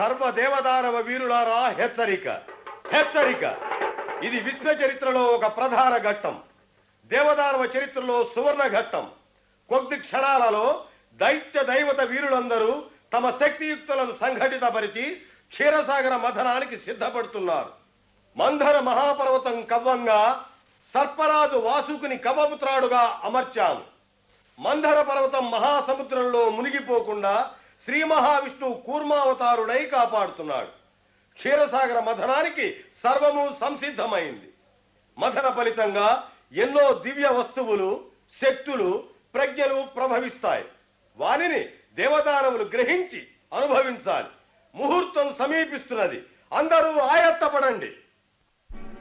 సర్వదేవదానవ వీరులారా హెచ్చరిక హెచ్చరిక ఇది విశ్వ చరిత్రలో ఒక ప్రధాన ఘట్టం దేవదానవ చరిత్రలో సువర్ణ ఘట్టం కొద్ది క్షణాలలో దైత్య దైవత వీరులందరూ తమ శక్తియుక్తులను సంఘటితపరిచి క్షీరసాగర మథనానికి సిద్ధపడుతున్నారు మంధర మహాపర్వతం కవ్వంగా సర్పరాజు వాసుకుని కవపుత్రాడుగా అమర్చాము మంధర పర్వతం మహాసముద్రంలో మునిగిపోకుండా శ్రీ మహావిష్ణువు కూర్మావతారుడై కాపాడుతున్నాడు క్షీరసాగర మథనానికి సర్వము సంసిద్ధమైంది మథన ఫలితంగా ఎన్నో దివ్య వస్తువులు శక్తులు ప్రజ్ఞలు ప్రభవిస్తాయి వానిని దేవదానవులు గ్రహించి అనుభవించాలి ముహూర్తం సమీపిస్తున్నది అందరూ ఆయత్తపడండి